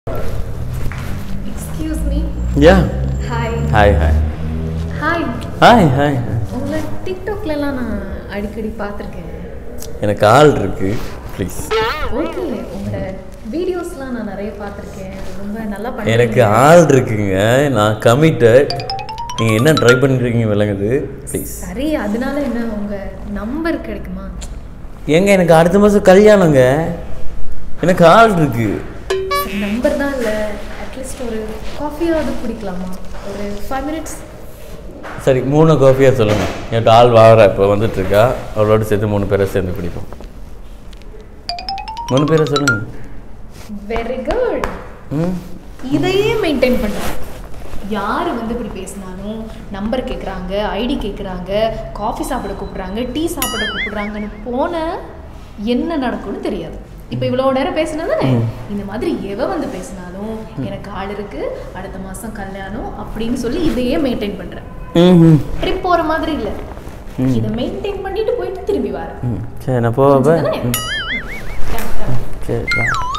Excuse me யா hi hi hi hi hi hi உங்களை டிக்டாக்லலாம் நான் அடிக்கடி பார்த்துருக்கேன் எனக்கு ஆள் இருக்கு ப்ளீஸ் ஓகே உங்களோட வீடியோஸ்லாம் நான் நிறைய பார்த்துருக்கேன் ரொம்ப நல்லா பண்ணுறீங்க எனக்கு ஆள் இருக்குங்க நான் கமிட்டட் நீங்கள் என்ன ட்ரை பண்ணிருக்கீங்க விளங்குது ப்ளீஸ் சரி அதனால என்ன உங்கள் நம்பர் கிடைக்குமா ஏங்க எனக்கு அடுத்த மாதம் கல்யாணங்க எனக்கு ஆள் இருக்கு நம்பர் தான் இல்லை அட்லீஸ்ட் ஒரு காஃபியாவது குடிக்கலாமா ஒரு ஃபைவ் மினிட்ஸ் சரி மூணு காஃபியாக சொல்லுங்கள் என்கிட்ட ஆள் வாங்குறா இப்போ வந்துட்டு இருக்கா அவளோட சேர்த்து மூணு பேரை சேர்ந்து குடிப்போம் மூணு பேரை சொல்லுங்கள் வெரி குட் ம் இதையே மெயின்டைன் பண்ணுறேன் யார் வந்து இப்படி பேசினாலும் நம்பர் கேட்குறாங்க ஐடி கேட்குறாங்க காஃபி சாப்பிட கூப்பிட்றாங்க டீ சாப்பிட கூப்பிட்றாங்கன்னு போன என்ன நடக்கும்னு தெரியாது இப்போ இவ்வளோ நேரம் பேசினதானே இந்த மாதிரி எவ வந்து பேசினாலும் எனக்கு ஆள் இருக்கு அடுத்த மாதம் கல்யாணம் அப்படின்னு சொல்லி இதையே மெயின்டைன் பண்ணுறேன் ம் ட்ரிப் போகிற மாதிரி இல்லை இதை மெயின்டைன் பண்ணிட்டு போயிட்டு திரும்பி வரேன் ம் சரி நான் போவேன் தானே? ம் Come, come. சரி bye.